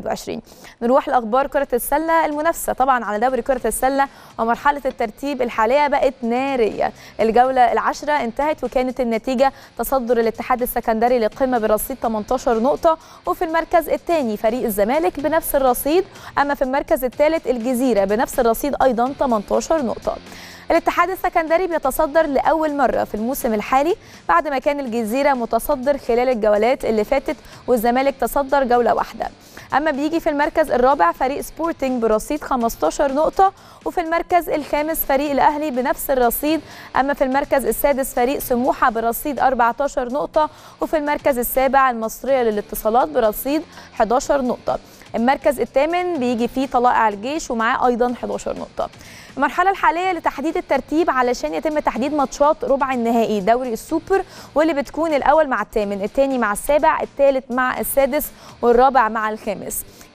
2021 نروح لاخبار كره السله المنافسه طبعا على دوري كره السله ومرحله الترتيب الحاليه بقت ناريه الجوله العاشره انتهت وكانت النتيجه تصدر الاتحاد السكندري للقمه برصيد 18 نقطه وفي المركز الثاني فريق الزمالك بنفس الرصيد اما في المركز الثالث الجزيره بنفس الرصيد ايضا 18 نقطه الاتحاد السكندري بيتصدر لاول مره في الموسم الحالي بعد ما كان الجزيره متصدر خلال الجولات اللي فاتت والزمالك تصدر جوله واحده اما بيجي في المركز الرابع فريق سبورتنج برصيد 15 نقطه وفي المركز الخامس فريق الاهلي بنفس الرصيد اما في المركز السادس فريق سموحه برصيد 14 نقطه وفي المركز السابع المصريه للاتصالات برصيد 11 نقطه المركز الثامن بيجي فيه طلائع الجيش ومعاه ايضا 11 نقطه المرحله الحاليه لتحديد الترتيب علشان يتم تحديد ماتشات ربع النهائي دوري السوبر واللي بتكون الاول مع الثامن الثاني مع السابع الثالث مع السادس والرابع مع الخامس